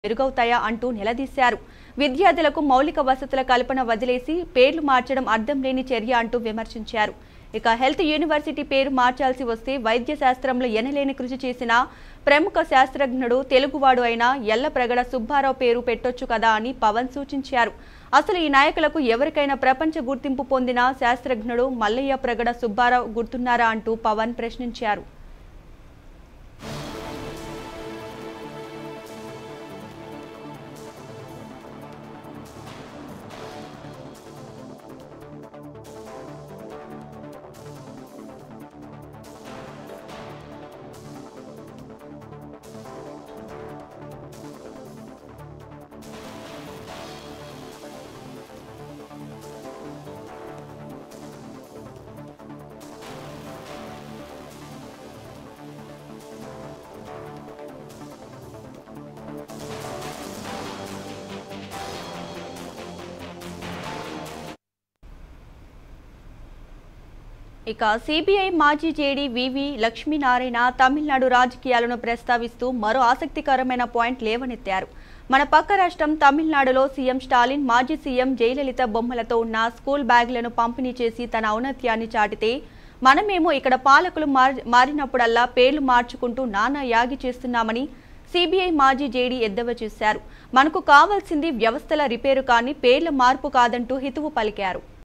మెరుగవుతాయా అంటూ నిలదీశారు విద్యార్థులకు మౌలిక వసతుల కల్పన వదిలేసి పేర్లు మార్చడం అర్థం లేని చర్య అంటూ విమర్శించారు ఇక హెల్త్ యూనివర్సిటీ పేరు మార్చాల్సి వస్తే వైద్య శాస్త్రంలో ఎనలేని కృషి చేసిన ప్రముఖ శాస్త్రజ్ఞుడు తెలుగువాడు అయిన ఎల్లప్రగడ సుబ్బారావు పేరు పెట్టొచ్చు కదా అని పవన్ సూచించారు అసలు ఈ నాయకులకు ఎవరికైనా ప్రపంచ గుర్తింపు పొందిన శాస్త్రజ్ఞుడు మల్లయ్య ప్రగడ సుబ్బారావు గుర్తున్నారా అంటూ పవన్ ప్రశ్నించారు ఇక సిబిఐ మాజీ జేడీ వివి లక్ష్మీనారాయణ తమిళనాడు రాజకీయాలను ప్రస్తావిస్తూ మరో ఆసక్తికరమైన పాయింట్ లేవనెత్తారు మన పక్క రాష్ట్రం తమిళనాడులో సీఎం స్టాలిన్ మాజీ సీఎం జయలలిత బొమ్మలతో ఉన్న స్కూల్ బ్యాగులను పంపిణీ చేసి తన ఔన్నత్యాన్ని చాటితే మనమేమో ఇక్కడ పాలకులు మారి- మారినప్పుడల్లా పేర్లు మార్చుకుంటూ నానా యాగి చేస్తున్నామని సిబిఐ మాజీ జేడీ ఎద్దవ చేశారు మనకు కావాల్సింది వ్యవస్థల రిపేరు కానీ పేర్ల మార్పు కాదంటూ హితువు పలికారు